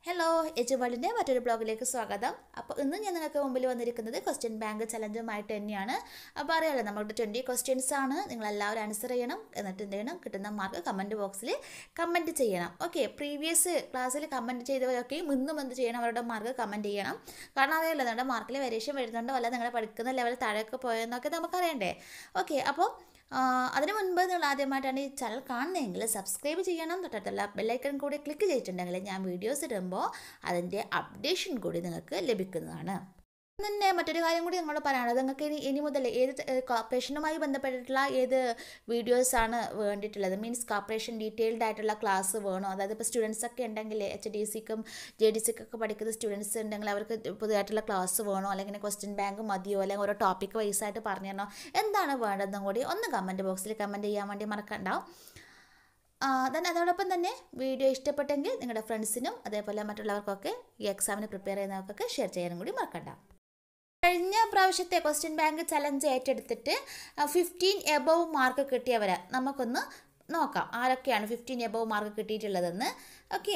hello H വേൾഡിൻ്റെ മറ്റൊരു ബ്ലോഗിലേക്ക് സ്വാഗതം അപ്പോൾ ഇന്ന് ഞാൻ നിങ്ങൾക്ക് മുമ്പിൽ വന്നിരിക്കുന്നത് ക്വസ്റ്റ്യൻ ബാങ്ക് ചലഞ്ചുമായിട്ട് തന്നെയാണ് അപ്പോൾ അറിയാലോ നമ്മളുടെ ട്വൻറ്റി ക്വസ്റ്റ്യൻസ് ആണ് നിങ്ങൾ എല്ലാവരും ആൻസർ ചെയ്യണം എന്നിട്ട് എന്ത് ചെയ്യണം കിട്ടുന്ന മാർക്ക് കമൻറ്റ് ബോക്സിൽ കമൻറ്റ് ചെയ്യണം ഓക്കെ പ്രീവിയസ് ക്ലാസ്സിൽ കമൻറ്റ് ചെയ്തവരൊക്കെയും ഇന്നും എന്ത് ചെയ്യണം അവരുടെ മാർക്ക് കമൻറ്റ് ചെയ്യണം കാരണം അറിയാലോ നിങ്ങളുടെ മാർക്കിൽ വേരിയേഷൻ വരുന്നുണ്ടോ അല്ല നിങ്ങൾ പഠിക്കുന്ന ലെവൽ താഴേക്ക് പോയെന്നൊക്കെ നമുക്കറിയണ്ടേ ഓക്കെ അപ്പോൾ അതിന് മുൻപ് നിങ്ങൾ ആദ്യമായിട്ടാണ് ഈ ചാനൽ കാണുന്നതെങ്കിൽ സബ്സ്ക്രൈബ് ചെയ്യണം തൊട്ടടുത്തുള്ള ബെല്ലൈക്കൺ കൂടി ക്ലിക്ക് ചെയ്തിട്ടുണ്ടെങ്കിൽ ഞാൻ വീഡിയോസ് ഇടുമ്പോൾ അതിൻ്റെ അപ്ഡേഷൻ കൂടി നിങ്ങൾക്ക് ലഭിക്കുന്നതാണ് തന്നെ മറ്റൊരു കാര്യം കൂടി നിങ്ങളോട് പറയാനുള്ളത് നിങ്ങൾക്ക് ഇനി ഇനി മുതൽ ഏത് കോർപ്പറേഷനുമായി ബന്ധപ്പെട്ടിട്ടുള്ള ഏത് വീഡിയോസാണ് വേണ്ടിയിട്ടുള്ളത് മീൻസ് കോർപ്പറേഷൻ ഡീറ്റെയിൽഡ് ആയിട്ടുള്ള ക്ലാസ് വേണോ അതായത് ഇപ്പോൾ സ്റ്റുഡൻസ് ഒക്കെ ഉണ്ടെങ്കിൽ എച്ച് ഡി സിക്കും ജെ ഡി സിക്കൊക്കെ പഠിക്കുന്ന സ്റ്റുഡൻസ് ഉണ്ടെങ്കിൽ അവർക്ക് പുതിയതായിട്ടുള്ള ക്ലാസ് വേണോ അല്ലെങ്കിൽ ക്വസ്റ്റ്യൻ ബാങ്ക് മതിയോ അല്ലെങ്കിൽ ഓരോ ടോപ്പിക് വൈസ് ആയിട്ട് പറഞ്ഞു തരണോ എന്താണ് വേണ്ടതെന്നും കൂടി ഒന്ന് കമൻറ്റ് ബോക്സിൽ കമൻറ്റ് ചെയ്യാൻ വേണ്ടി മറക്കണ്ടാവും ദെൻ അതോടൊപ്പം തന്നെ വീഡിയോ ഇഷ്ടപ്പെട്ടെങ്കിൽ നിങ്ങളുടെ ഫ്രണ്ട്സിനും അതേപോലെ മറ്റുള്ളവർക്കൊക്കെ ഈ എക്സാമിന് പ്രിപ്പയർ ചെയ്യുന്നവർക്കൊക്കെ ഷെയർ ചെയ്യാനും കൂടി മറക്കണ്ട കഴിഞ്ഞ പ്രാവശ്യത്തെ ക്വസ്റ്റ്യൻ ബാങ്ക് ചലഞ്ച് ഏറ്റെടുത്തിട്ട് ഫിഫ്റ്റീൻ എബവ് മാർക്ക് കിട്ടിയവരെ നമുക്കൊന്ന് നോക്കാം ആരൊക്കെയാണ് ഫിഫ്റ്റീൻ എബവ് മാർക്ക് കിട്ടിയിട്ടുള്ളതെന്ന് ഓക്കെ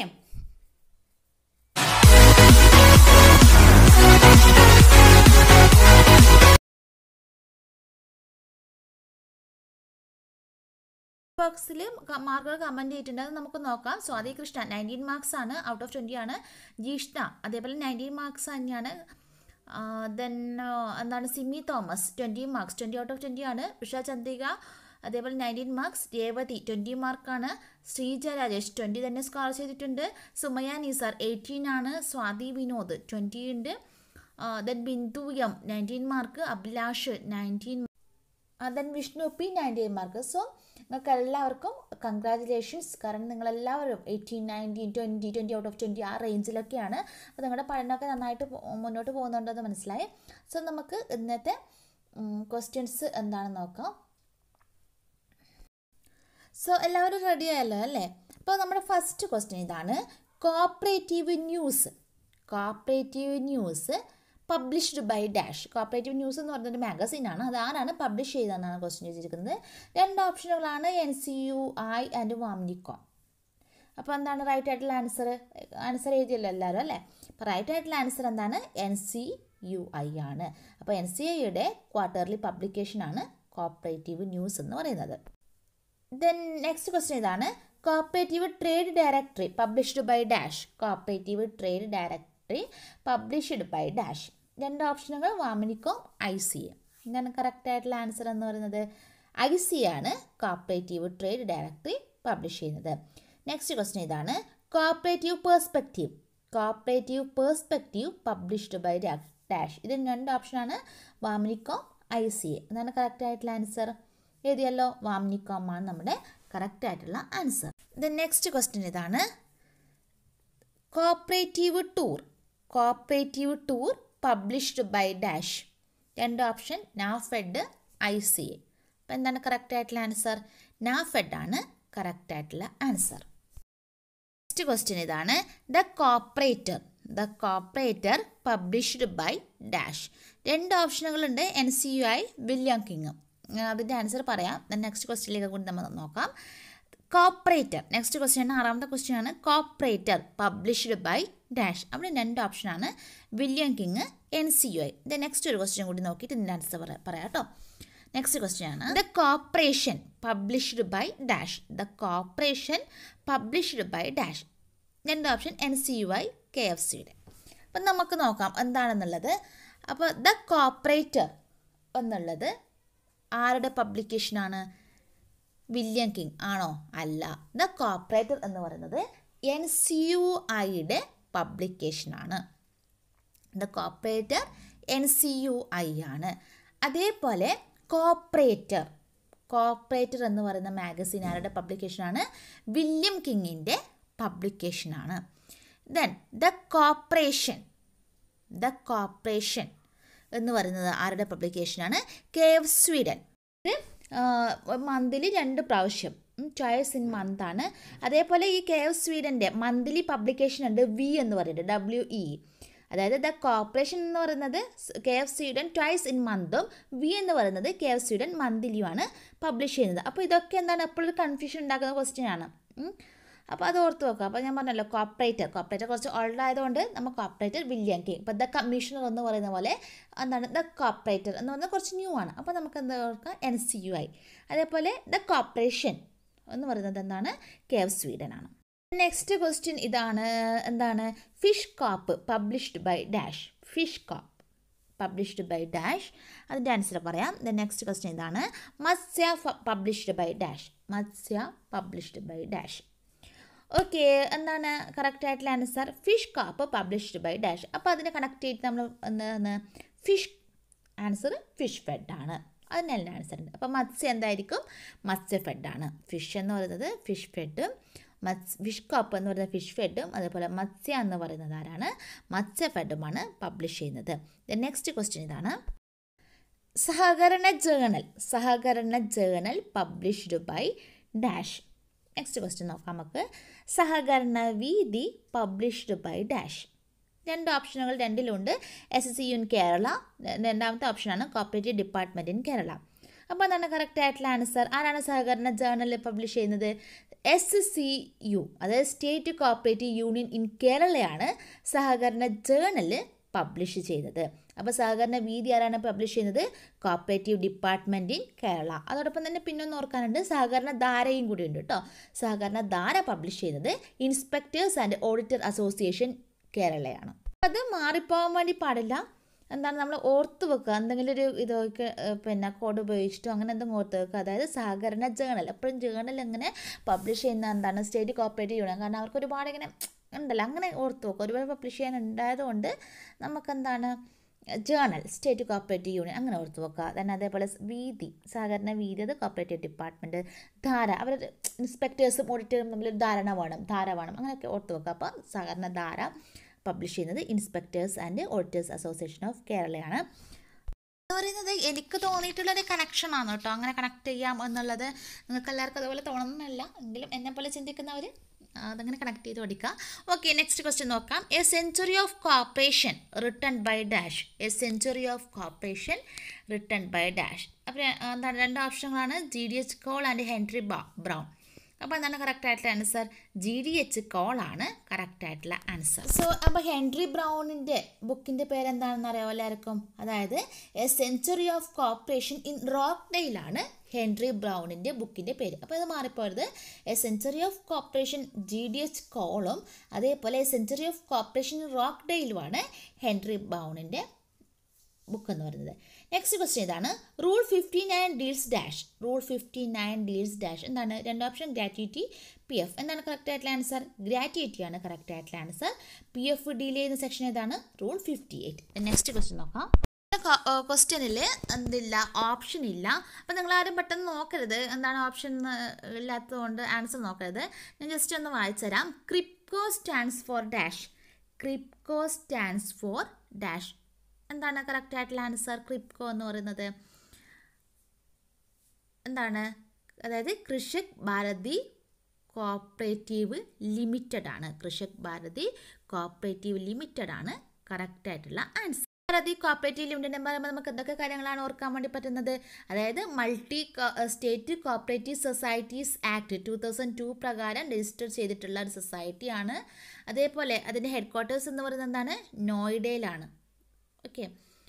ബോക്സിൽ മാർക്കുകൾ കമൻറ്റ് ചെയ്തിട്ടുണ്ടെന്ന് നമുക്ക് നോക്കാം സ്വാതി കൃഷ്ണ നയൻറ്റീൻ മാർക്സ് ആണ് ഔട്ട് ഓഫ് ട്വൻറ്റി ആണ് ജീഷ്ണ അതേപോലെ നയൻറ്റീൻ മാർക്സ് തന്നെയാണ് ദെൻ എന്താണ് Simi Thomas twenty marks twenty out of twenty ആണ് ഉഷ ചന്ദ്രിക അതേപോലെ നയൻറ്റീൻ മാർക്സ് രേവതി ട്വൻറ്റി മാർക്കാണ് ശ്രീജ രാജേഷ് ട്വൻറ്റി തന്നെ സ്കോർ ചെയ്തിട്ടുണ്ട് സുമയ നിസാർ എയ്റ്റീൻ ആണ് സ്വാതി വിനോദ് ട്വൻറ്റി ഉണ്ട് then Bindu M nineteen mark Abhilash nineteen then Vishnu P nineteen mark so നിങ്ങൾക്ക് എല്ലാവർക്കും കൺഗ്രാജുലേഷൻസ് കാരണം നിങ്ങളെല്ലാവരും eighteen nineteen twenty twenty out of twenty ആ റേഞ്ചിലൊക്കെയാണ് അപ്പോൾ നിങ്ങളുടെ പഠനമൊക്കെ നന്നായിട്ട് മുന്നോട്ട് പോകുന്നുണ്ടെന്ന് മനസ്സിലായി സോ നമുക്ക് ഇന്നത്തെ ക്വസ്റ്റ്യൻസ് എന്താണെന്ന് നോക്കാം സോ എല്ലാവരും റെഡി ആയല്ലോ അല്ലേ അപ്പോൾ നമ്മുടെ ഫസ്റ്റ് ക്വസ്റ്റ്യൻ ഇതാണ് cooperative news cooperative news published by dash cooperative news എന്ന് പറയുന്നൊരു മാഗസീനാണ് അത് ആരാണ് പബ്ലിഷ് ചെയ്തതെന്നാണ് ക്വസ്റ്റ്യൻ ചോദിച്ചിരിക്കുന്നത് രണ്ട് ഓപ്ഷനുകളാണ് N C U I and Vamnicom അപ്പോൾ എന്താണ് റൈറ്റ് ആയിട്ടുള്ള ആൻസർ ആൻസർ എഴുതിയല്ലോ എല്ലാവരും അല്ലേ അപ്പോൾ റൈറ്റ് ആയിട്ടുള്ള ആൻസർ എന്താണ് എൻ സി യു ഐ ആണ് അപ്പോൾ എൻ സി ഐയുടെ ക്വാർട്ടർലി പബ്ലിക്കേഷനാണ് കോപ്പറേറ്റീവ് ന്യൂസ് എന്ന് പറയുന്നത് ദെൻ നെക്സ്റ്റ് ക്വസ്റ്റ്യൻ ഇതാണ് cooperative trade directory published by dash cooperative trade directory published by dash രണ്ട് ഓപ്ഷനുകൾ വാമിനിക്കോം ഐ സി എ എന്താണ് കറക്റ്റ് ആയിട്ടുള്ള ആൻസർ എന്ന് പറയുന്നത് ഐ സി ആണ് കോപ്പറേറ്റീവ് ട്രേഡ് ഡയറക്ടറി പബ്ലിഷ് ചെയ്യുന്നത് നെക്സ്റ്റ് ക്വസ്റ്റ്യൻ ഇതാണ് cooperative perspective cooperative perspective published by dash ഇതിന് രണ്ട് ഓപ്ഷനാണ് വാമിനിക്കോം ഐ സി എ എന്താണ് കറക്റ്റ് ആയിട്ടുള്ള ആൻസർ എഴുതിയല്ലോ വാമിനിക്കോം ആണ് നമ്മുടെ കറക്റ്റ് ആയിട്ടുള്ള ആൻസർ ദ നെക്സ്റ്റ് ക്വസ്റ്റ്യൻ ഇതാണ് cooperative tour cooperative tour published by dash രണ്ട് option NAFED I C A അപ്പം എന്താണ് കറക്റ്റ് ആയിട്ടുള്ള ആൻസർ നാഫെഡ് ആണ് കറക്റ്റ് ആയിട്ടുള്ള ആൻസർ നെക്സ്റ്റ് ക്വസ്റ്റ്യൻ ഇതാണ് the cooperator the cooperator published by dash രണ്ട് ഓപ്ഷനുകളുണ്ട് N C U I William King അതിൻ്റെ ആൻസർ പറയാം നെക്സ്റ്റ് ക്വസ്റ്റ്യനിലേക്ക് കൂടി നമ്മൾ നോക്കാം കോപ്പറേറ്റർ നെക്സ്റ്റ് ക്വസ്റ്റ്യൻ ആണ് ആറാമത്തെ ക്വസ്റ്റ്യൻ ആണ് കോപ്പറേറ്റർ പബ്ലിഷ്ഡ് ബൈ ഡാഷ് അവിടെ രണ്ട് ഓപ്ഷനാണ് William King N C U I ഇത് നെക്സ്റ്റ് ഒരു ക്വസ്റ്റ്യൻ കൂടി നോക്കിയിട്ട് ഇതിൻ്റെ ആൻസർ പറയാം പറയാം കേട്ടോ നെക്സ്റ്റ് ക്വസ്റ്റ്യൻ ആണ് the cooperation published by dash the cooperation published by dash രണ്ട് option N C U I K F സിയുടെ അപ്പം നമുക്ക് നോക്കാം എന്താണെന്നുള്ളത് അപ്പോൾ ദ കോപ്പറേറ്റർ എന്നുള്ളത് ആരുടെ പബ്ലിക്കേഷനാണ് വില്യം കിങ് ആണോ അല്ല ദ കോപ്പറേറ്റർ എന്ന് പറയുന്നത് എൻ സി യു ഐയുടെ പബ്ലിക്കേഷനാണ് the cooperator N C U I ആണ് അതേപോലെ കോപ്പറേറ്റർ കോപ്പറേറ്റർ എന്ന് പറയുന്ന മാഗസിൻ ആരുടെ പബ്ലിക്കേഷനാണ് വില്യം കിങ്ങിൻ്റെ പബ്ലിക്കേഷനാണ് then the cooperation the cooperation എന്ന് പറയുന്നത് ആരുടെ പബ്ലിക്കേഷനാണ് കെ എഫ് സ്വീഡൻ മന്ത്ലി രണ്ട് പ്രാവശ്യം ചോയ്സ് ഇൻ മന്ത് ആണ് അതേപോലെ ഈ കെ എഫ് സ്വീഡൻ്റെ മന്ത്ലി പബ്ലിക്കേഷൻ ഉണ്ട് വി എന്ന് പറയുന്നത് ഡബ്ല്യു ഇ അതായത് ദ കോർപ്പറേഷൻ എന്ന് പറയുന്നത് K F Sweden twice in മന്തും വി എന്ന് പറയുന്നത് കെ എഫ് സ്വീഡൻ മന്ത്ലിയുമാണ് പബ്ലിഷ് ചെയ്യുന്നത് അപ്പോൾ ഇതൊക്കെ എന്താണ് എപ്പോഴും കൺഫ്യൂഷൻ ഉണ്ടാക്കുന്ന ക്വസ്റ്റ്യൻ ആണ് അപ്പോൾ അത് ഓർത്ത് വെക്കുക അപ്പോൾ ഞാൻ പറഞ്ഞല്ലോ കോപ്പറേറ്റർ കോപ്പറേറ്റർ കുറച്ച് ഓൾഡ് ആയതുകൊണ്ട് നമ്മൾ കോപ്പറേറ്റർ വില്യം കിങ് ഇപ്പോൾ ദ കമ്മീഷണർ എന്ന് പറയുന്ന പോലെ എന്താണ് ദ കോപ്പറേറ്റർ എന്ന് പറഞ്ഞാൽ കുറച്ച് ന്യൂ ആണ് അപ്പോൾ നമുക്ക് എന്താ ഓർക്കാം എൻ സി യു ആയി അതേപോലെ ദ കോപ്പറേഷൻ എന്ന് പറയുന്നത് എന്താണ് കേവ് സ്വീഡൻ ആണ് നെക്സ്റ്റ് ക്വസ്റ്റ്യൻ ഇതാണ് എന്താണ് fish cop published by dash fish cop published by dash അതിൻ്റെ ആൻസർ പറയാം ദ നെക്സ്റ്റ് ക്വസ്റ്റ്യൻ ഇതാണ് Matsya published by dash Matsya published by dash okay എന്താണ് കറക്റ്റ് ആയിട്ടുള്ള answer fish cop published by dash അപ്പോൾ അതിനെ കണക്ട് ചെയ്തിട്ട് നമ്മൾ എന്താണ് ഫിഷ് ആൻസർ ഫിഷ് ഫെഡ് ആണ് അതിന് എല്ലാ ആൻസർ ഉണ്ട് അപ്പോൾ മത്സ്യം എന്തായിരിക്കും മത്സ്യ ഫെഡാണ് ഫിഷ് എന്ന് പറയുന്നത് ഫിഷ് ഫെഡും മത്സ് ഫിഷ് കാപ്പ് എന്ന് പറയുന്നത് ഫിഷ് ഫെഡും അതേപോലെ മത്സ്യ എന്ന് പറയുന്നത് ആരാണ് മത്സ്യ ഫെഡുമാണ് പബ്ലിഷ് ചെയ്യുന്നത് നെക്സ്റ്റ് ക്വസ്റ്റ്യൻ ഇതാണ് Sahakarana journal Sahakarana journal published by dash next question നോക്കാം നമുക്ക് Sahakarana Veedhi published by dash രണ്ട് ഓപ്ഷനുകൾ രണ്ടിലുണ്ട് S S C U in Kerala രണ്ടാമത്തെ ഓപ്ഷനാണ് കോപ്പറേറ്റീവ് ഡിപ്പാർട്ട്മെൻറ്റ് ഇൻ കേരള അപ്പോൾ അതാണ് കറക്റ്റ് ആയിട്ടുള്ള ആൻസർ ആരാണ് സഹകരണ ജേണൽ പബ്ലിഷ് ചെയ്യുന്നത് എസ് സി യു അതായത് സ്റ്റേറ്റ് കോപ്പറേറ്റീവ് യൂണിയൻ ഇൻ കേരളയാണ് സഹകരണ ജേണൽ പബ്ലിഷ് ചെയ്തത് അപ്പോൾ സഹകരണ വീതി ആരാണ് പബ്ലിഷ് ചെയ്യുന്നത് കോപ്പറേറ്റീവ് ഡിപ്പാർട്ട്മെൻറ്റ് ഇൻ കേരള അതോടൊപ്പം തന്നെ പിന്നൊന്ന് ഓർക്കാനുണ്ട് സഹകരണ ധാരയും കൂടി ഉണ്ട് കേട്ടോ സഹകരണ ധാര പബ്ലിഷ് ചെയ്തത് ഇൻസ്പെക്ടേഴ്സ് ആൻഡ് ഓഡിറ്റർ അസോസിയേഷൻ കേരളയാണ് അത് മാറിപ്പോകാൻ വേണ്ടി പാടില്ല എന്താണ് നമ്മൾ ഓർത്ത് വെക്കുക എന്തെങ്കിലും ഒരു ഇതൊക്കെ പിന്നെ കോഡ് ഉപയോഗിച്ചിട്ടോ അങ്ങനെ എന്തെങ്കിലും ഓർത്ത് വെക്കുക അതായത് സഹകരണ ജേണൽ എപ്പോഴും ജേണൽ എങ്ങനെ പബ്ലിഷ് ചെയ്യുന്ന എന്താണ് സ്റ്റേറ്റ് കോപ്പറേറ്റീവ് യൂണിയൻ കാരണം അവർക്ക് ഒരുപാട് ഇങ്ങനെ ഉണ്ടല്ലോ അങ്ങനെ ഓർത്ത് വെക്കുക ഒരുപാട് പബ്ലിഷ് ചെയ്യാൻ ഉണ്ടായതുകൊണ്ട് നമുക്കെന്താണ് ജേണൽ സ്റ്റേറ്റ് കോപ്പറേറ്റീവ് യൂണിയൻ അങ്ങനെ ഓർത്ത് വെക്കുക തന്നെ അതേപോലെ വീതി സഹകരണ വീതി അത് കോപ്പറേറ്റീവ് ഡിപ്പാർട്ട്മെൻറ്റ് ധാര അവർ ഇൻസ്പെക്ടേഴ്സും ഓഡിറ്ററും തമ്മിൽ ധാരണ വേണം ധാര വേണം അങ്ങനെയൊക്കെ ഓർത്ത് വെക്കുക അപ്പോൾ സഹകരണ ധാര പബ്ലിഷ് ചെയ്യുന്നത് inspectors and auditors association of കേരളയാണ് എന്ന് പറയുന്നത് എനിക്ക് തോന്നിയിട്ടുള്ളൊരു കണക്ഷനാണ് കേട്ടോ അങ്ങനെ കണക്ട് ചെയ്യാം എന്നുള്ളത് നിങ്ങൾക്ക് എല്ലാവർക്കും അതുപോലെ തോന്നുന്നില്ല എങ്കിലും എന്നെ പോലെ ചിന്തിക്കുന്നവർ അതങ്ങനെ കണക്ട് ചെയ്ത് പഠിക്കുക ഓക്കെ നെക്സ്റ്റ് ക്വസ്റ്റ്യൻ നോക്കാം a century of cooperation return by dash a century of cooperation return by dash അപ്പോൾ എന്താണ് രണ്ട് ഓപ്ഷനുകളാണ് G D H Cole and Henry Brown അപ്പോൾ എന്താണ് കറക്റ്റ് ആയിട്ടുള്ള ആൻസർ ജി ഡി എച്ച് കോളാണ് കറക്റ്റ് ആയിട്ടുള്ള ആൻസർ സോ അപ്പോൾ ഹെൻറി ബ്രൗണിൻ്റെ ബുക്കിൻ്റെ പേര് എന്താണെന്ന് അറിയാമോ എല്ലാവർക്കും അതായത് a century of cooperation in റോക്ക് ഡെയിലാണ് ഹെൻറി ബ്രൗണിൻ്റെ ബുക്കിൻ്റെ പേര് അപ്പോൾ ഇത് മാറിപ്പോയത് A century of cooperation G D H കോളും അതേപോലെ a century of cooperation in റോക്ക് ഡെയിലുമാണ് ഹെൻറി ബ്രൗണിൻ്റെ ബുക്ക് എന്ന് പറയുന്നത് നെക്സ്റ്റ് ക്വസ്റ്റ്യൻ ഇതാണ് rule fifty nine deals dash rule fifty nine deals dash എന്താണ് രണ്ട് ഓപ്ഷൻ ഗ്രാറ്റുവിറ്റി പി എഫ് എന്താണ് കറക്റ്റ് ആയിട്ടുള്ള ആൻസർ ഗ്രാറ്റുവിറ്റി ആണ് കറക്റ്റ് ആയിട്ടുള്ള ആൻസർ പി എഫ് ഡീൽ ചെയ്യുന്ന സെക്ഷൻ ഏതാണ് rule fifty eight next question നോക്കാം ക്വസ്റ്റ്യനിൽ എന്തില്ല ഓപ്ഷൻ ഇല്ല അപ്പം നിങ്ങൾ ആരും പെട്ടെന്ന് നോക്കരുത് എന്താണ് ഓപ്ഷൻ ഇല്ലാത്തതുകൊണ്ട് ആൻസർ നോക്കരുത് ഞാൻ ജസ്റ്റ് ഒന്ന് വായിച്ചു തരാം KRIBHCO stands for dash KRIBHCO stands for dash എന്താണ് കറക്റ്റ് ആയിട്ടുള്ള ആൻസർ ക്രിപ്കോ എന്ന് പറയുന്നത് എന്താണ് അതായത് കൃഷക് ഭാരതി കോപ്പറേറ്റീവ് ലിമിറ്റഡ് ആണ് കൃഷക് ഭാരതി കോപ്പറേറ്റീവ് ലിമിറ്റഡ് ആണ് കറക്റ്റ് ആയിട്ടുള്ള ആൻസർ ഭാരതി കോപ്പറേറ്റീവ് ലിമിറ്റഡ് എന്ന് പറയുമ്പോൾ നമുക്ക് എന്തൊക്കെ കാര്യങ്ങളാണ് ഓർക്കാൻ വേണ്ടി പറ്റുന്നത് അതായത് multi state cooperative societies act two thousand two പ്രകാരം രജിസ്റ്റർ ചെയ്തിട്ടുള്ള ഒരു സൊസൈറ്റിയാണ് അതേപോലെ അതിൻ്റെ ഹെഡ് ക്വാർട്ടേഴ്സ് എന്ന് പറയുന്നത് എന്താണ് നോയിഡയിലാണ് ഓക്കെ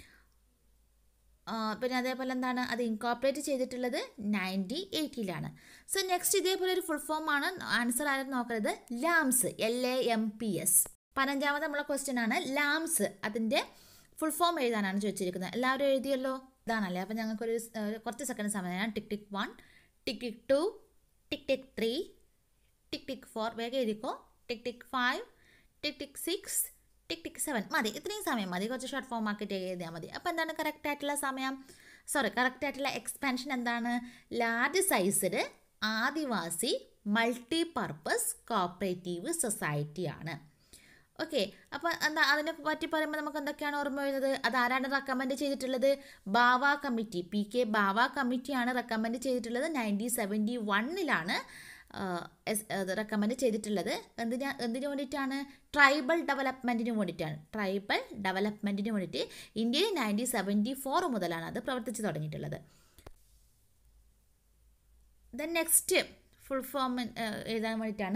പിന്നെ അതേപോലെ എന്താണ് അത് ഇൻകോപ്പറേറ്റ് ചെയ്തിട്ടുള്ളത് നയൻറ്റി എയ്റ്റിയിലാണ് സോ നെക്സ്റ്റ് ഇതേപോലെ ഒരു ഫുൾ ഫോം ആണ് ആൻസർ ആരും നോക്കരുത് LAMPS L A M P S പതിനഞ്ചാമത് നമ്മളെ ക്വസ്റ്റ്യൻ ആണ് ലാംസ് അതിൻ്റെ ഫുൾ ഫോം എഴുതാനാണ് ചോദിച്ചിരിക്കുന്നത് എല്ലാവരും എഴുതിയല്ലോ ഇതാണല്ലേ അപ്പോൾ ഞങ്ങൾക്കൊരു കുറച്ച് സെക്കൻഡ് സമയമാണ് tick tick one tick tick two tick tick three tick tick four വേഗം എഴുതിക്കോ tick tick five tick tick six tick tick seven മതി ഇത്രയും സമയം മതി കുറച്ച് ഷോർട്ട് ഫോം ആക്കിയിട്ട് എഴുതിയാൽ മതി അപ്പോൾ എന്താണ് കറക്റ്റ് ആയിട്ടുള്ള സമയം സോറി കറക്റ്റ് ആയിട്ടുള്ള എക്സ്പാൻഷൻ എന്താണ് large sized Adivasi multi purpose cooperative സൊസൈറ്റിയാണ് ഓക്കെ അപ്പോൾ എന്താ അതിനെ പറ്റി പറയുമ്പോൾ നമുക്ക് എന്തൊക്കെയാണ് ഓർമ്മ വരുന്നത് അത് ആരാണ് റെക്കമെൻഡ് ചെയ്തിട്ടുള്ളത് Bawa committee P K Bawa കമ്മിറ്റിയാണ് റെക്കമെൻഡ് ചെയ്തിട്ടുള്ളത് നയൻറ്റീൻ സെവൻറ്റി വണ്ണിലാണ് റെക്കമെൻഡ് ചെയ്തിട്ടുള്ളത് എന്തിനാ എന്തിനു വേണ്ടിയിട്ടാണ് ട്രൈബൽ ഡെവലപ്മെൻറ്റിന് വേണ്ടിയിട്ടാണ് ട്രൈബൽ ഡെവലപ്മെൻറ്റിന് വേണ്ടിയിട്ട് ഇന്ത്യയിൽ നയൻറ്റീൻ സെവൻറ്റി ഫോർ മുതലാണ് അത് പ്രവർത്തിച്ചു തുടങ്ങിയിട്ടുള്ളത് ദെൻ നെക്സ്റ്റ് ഫുൾ ഫോം എഴുതാൻ വേണ്ടിയിട്ടാണ്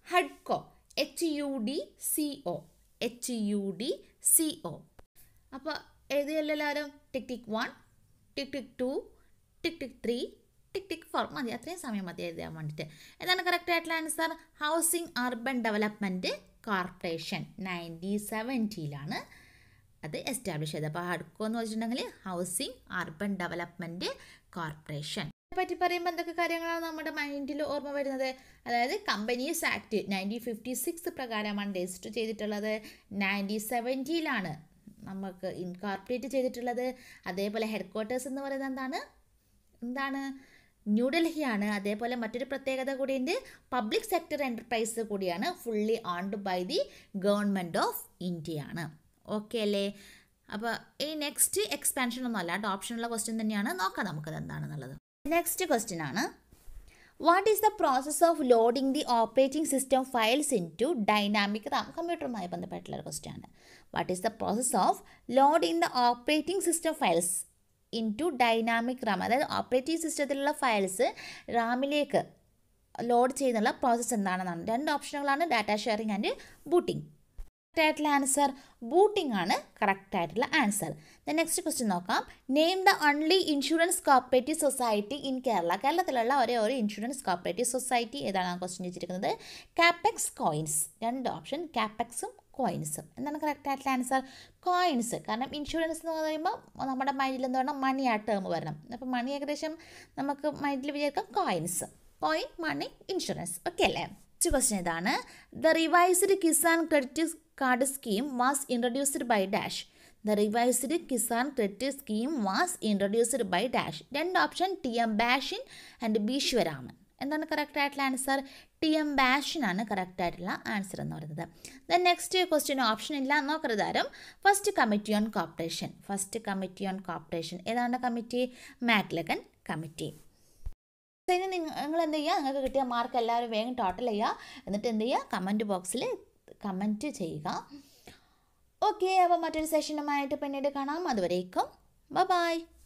ഹഡ്കോ H U D C O H U D C O അപ്പോൾ എഴുതിയല്ലോ എല്ലാവരും tick tick one tick tick two tick tick three tick tick four മതി അത്രയും സമയം മതി എഴുതാൻ വേണ്ടിയിട്ട് എന്താണ് കറക്റ്റ് ആയിട്ടുള്ള answer housing urban development corporation nineteen സെവൻറ്റിയിലാണ് അത് എസ്റ്റാബ്ലിഷ് ചെയ്തത് അപ്പോൾ ഹഡ്കോ എന്ന് വെച്ചിട്ടുണ്ടെങ്കിൽ ഹൗസിംഗ് അർബൻ ഡെവലപ്മെൻറ്റ് കോർപ്പറേഷൻ പറ്റി പറയുമ്പോൾ എന്തൊക്കെ കാര്യങ്ങളാണ് നമ്മുടെ മൈൻഡിൽ ഓർമ്മ വരുന്നത് അതായത് companies act nineteen fifty six പ്രകാരമാണ് രജിസ്റ്റർ ചെയ്തിട്ടുള്ളത് നയൻറ്റീൻ സെവൻറ്റിയിലാണ് നമുക്ക് ഇൻകോർപ്പറേറ്റ് ചെയ്തിട്ടുള്ളത് അതേപോലെ ഹെഡ് ക്വാർട്ടേഴ്സ് എന്ന് പറയുന്നത് എന്താണ് എന്താണ് ന്യൂഡൽഹിയാണ് അതേപോലെ മറ്റൊരു പ്രത്യേകത കൂടിയുണ്ട് പബ്ലിക് സെക്ടർ എൻ്റർപ്രൈസ് കൂടിയാണ് fully owned by the government of ഇന്ത്യയാണ് ഓക്കെ അല്ലേ അപ്പോൾ ഈ നെക്സ്റ്റ് എക്സ്പാൻഷൻ ഒന്നും അല്ല ഓപ്ഷനുള്ള ക്വസ്റ്റ്യൻ തന്നെയാണ് നോക്കാം നമുക്കത് എന്താണെന്നുള്ളത് നെക്സ്റ്റ് ക്വസ്റ്റ്യൻ ആണ് what is the process of loading the operating system files into dynamic RAM കമ്പ്യൂട്ടറുമായി ബന്ധപ്പെട്ടുള്ള ഒരു ക്വസ്റ്റ്യൻ ആണ് what is the process of loading the operating system files into dynamic RAM അതായത് operating സിസ്റ്റത്തിലുള്ള files റാമിലേക്ക് load ചെയ്യുന്നുള്ള process എന്താണെന്നാണ് രണ്ട് ഓപ്ഷനുകളാണ് data sharing and booting correct ആയിട്ടുള്ള ആൻസർ ബൂട്ടിംഗ് ആണ് കറക്റ്റ് ആയിട്ടുള്ള ആൻസർ ദ നെക്സ്റ്റ് ക്വസ്റ്റ്യൻ നോക്കാം name the only insurance cooperative society in Kerala കേരളത്തിലുള്ള ഒരേ ഒരു ഇൻഷുറൻസ് കോപ്പറേറ്റീവ് സൊസൈറ്റി ഏതാണ് ക്വസ്റ്റ്യൻ ചോദിച്ചിരിക്കുന്നത് കാപ്പെക്സ് കോയിൻസ് രണ്ട് ഓപ്ഷൻ കാപ്പെക്സും കോയിൻസും എന്താണ് കറക്റ്റ് ആയിട്ടുള്ള ആൻസർ കോയിൻസ് കാരണം ഇൻഷുറൻസ് എന്ന് പറയുമ്പോൾ നമ്മുടെ മൈൻഡിൽ എന്ത് വേണം മണി ആ ടേം വരണം അപ്പോൾ മണി ഏകദേശം നമുക്ക് മൈൻഡിൽ വിചാരിക്കാം coins coin money insurance okay അല്ലേ നെക്സ്റ്റ് ക്വസ്റ്റ്യൻ ഇതാണ് the revised Kisan credit card scheme was introduced by dash the revised Kisan credit scheme was introduced by dash രണ്ട് option T M Bhasin and ബീശ്വരാമൻ എന്താണ് കറക്റ്റ് ആയിട്ടുള്ള ആൻസർ ടി എം ബാഷിനാണ് correct ആയിട്ടുള്ള answer എന്ന് പറയുന്നത് ദെൻ നെക്സ്റ്റ് ക്വസ്റ്റ്യൻ ഓപ്ഷൻ ഇല്ല നോക്കരുത് ആരും first committee on cooperation first committee on cooperation ഏതാണ് കമ്മിറ്റി മാക്ലഗൻ കമ്മിറ്റി ഇനി നിങ്ങൾ എന്ത് ചെയ്യുക നിങ്ങൾക്ക് കിട്ടിയ മാർക്ക് എല്ലാവരും വേഗം ടോട്ടൽ ചെയ്യുക എന്നിട്ട് എന്ത് ചെയ്യുക കമൻറ്റ് ബോക്സിൽ കമൻറ്റ് ചെയ്യുക ഓക്കെ അപ്പോൾ മറ്റൊരു സെഷനുമായിട്ട് പിന്നീട് കാണാം അതുവരേക്കും ബൈ